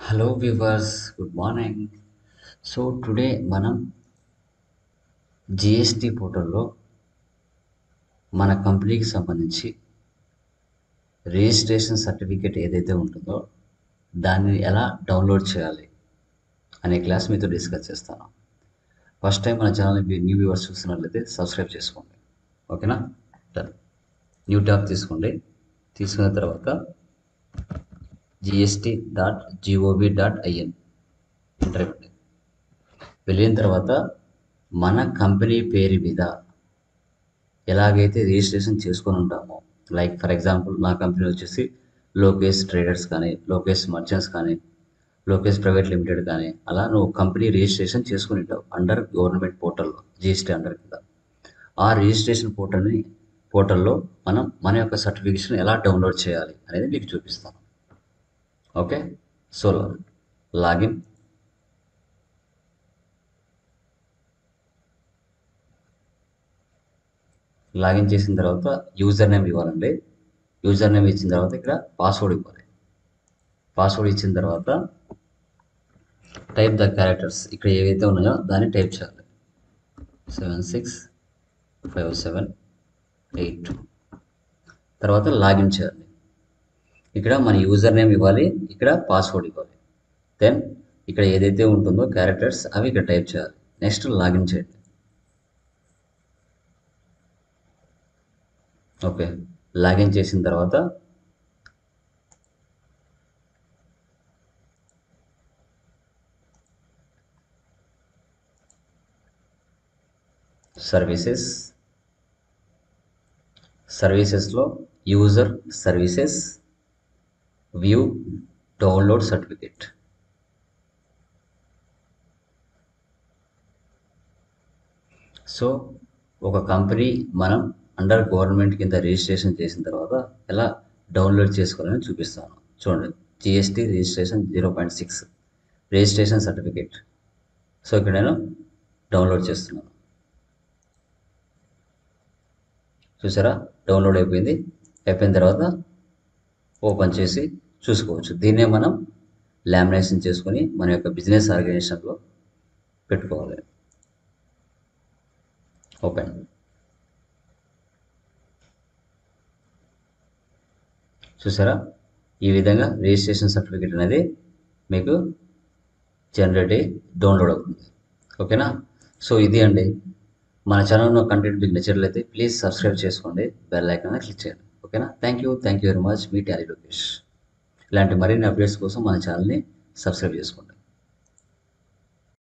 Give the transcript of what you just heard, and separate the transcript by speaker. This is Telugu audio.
Speaker 1: hello viewers good morning so today మనం జిఎస్టి పోర్టల్లో మన కంపెనీకి సంబంధించి రిజిస్ట్రేషన్ సర్టిఫికేట్ ఏదైతే ఉంటుందో దాన్ని ఎలా డౌన్లోడ్ చేయాలి అనే క్లాస్ మీతో డిస్కస్ చేస్తాను ఫస్ట్ టైం మన ఛానల్ న్యూ వ్యూవర్స్ చూస్తున్నట్లయితే సబ్స్క్రైబ్ చేసుకోండి ఓకేనా డన్ న్యూ ట్యాబ్ తీసుకోండి తీసుకున్న తర్వాత GST dot G O V dot I N enter ఇవ్వండి వెళ్ళిన తర్వాత మన కంపెనీ పేరు మీద ఎలాగైతే రిజిస్ట్రేషన్ చేసుకొని ఉంటామో లైక్ ఫర్ ఎగ్జాంపుల్ నా కంపెనీ వచ్చేసి లోకేష్ ట్రేడర్స్ కానీ లోకేష్ మర్చెంట్స్ కానీ లోకేష్ ప్రైవేట్ లిమిటెడ్ కానీ అలా నువ్వు కంపెనీ రిజిస్ట్రేషన్ చేసుకుని ఉంటావు అండర్ గవర్నమెంట్ పోర్టల్లో జిఎస్టీ అండర్ కింద ఆ రిజిస్ట్రేషన్ పోర్టల్ని పోర్టల్లో మనం మన యొక్క సర్టిఫికేషన్ ఎలా డౌన్లోడ్ చేయాలి అనేది మీకు చూపిస్తాను ఓకే సో లాగిన్ లాగిన్ చేసిన తర్వాత యూజర్ నేమ్ ఇవ్వాలండి యూజర్ నేమ్ ఇచ్చిన తర్వాత ఇక్కడ పాస్వర్డ్ ఇవ్వాలి పాస్వర్డ్ ఇచ్చిన తర్వాత టైప్ ద క్యారెక్టర్స్ ఇక్కడ ఏవైతే ఉన్నాయో దాన్ని టైప్ చేయాలి seven six five seven eight two తర్వాత లాగిన్ చేయాలి ఇక్కడ మన యూజర్ నేమ్ ఇవ్వాలి ఇక్కడ పాస్వర్డ్ ఇవ్వాలి దెన్ ఇక్కడ ఏదైతే ఉంటుందో క్యారెక్టర్స్ అవి ఇక్కడ టైప్ చేయాలి నెక్స్ట్ లాగిన్ చేయండి ఓకే లాగిన్ చేసిన తర్వాత సర్వీసెస్ సర్వీసెస్లో user services view download certificate so ఒక కంపెనీ మనం అండర్ గవర్నమెంట్ కింద రిజిస్ట్రేషన్ చేసిన తర్వాత ఎలా డౌన్లోడ్ చేసుకోవాలని చూపిస్తాను చూడండి GST registration zero point six registration certificate so ఇక్కడ నేను డౌన్లోడ్ చేస్తున్నాను చూసారా డౌన్లోడ్ అయిపోయింది అయిపోయిన తర్వాత ఓపెన్ చేసి చూసుకోవచ్చు దీన్నే మనం లామినేషన్ చేసుకొని మన యొక్క బిజినెస్ ఆర్గనైజేషన్లో పెట్టుకోవాలి ఓపెన్ చూసారా ఈ విధంగా రిజిస్ట్రేషన్ సర్టిఫికేట్ అనేది మీకు జనరేట్ అయ్యి డౌన్లోడ్ అవుతుంది ఓకేనా సో ఇది అండి మన ఛానల్లో కంటెంట్ మీకు నచ్చినట్లయితే ప్లీజ్ సబ్స్క్రైబ్ చేసుకోండి బెల్ ఐకాన్ క్లిక్ చేయండి ఓకేనా thank you thank you very much మీ టాలీ లోకేష్ ఇలాంటి మరిన్ని అప్డేట్స్ కోసం మన ఛానల్ని సబ్స్క్రైబ్ చేసుకోండి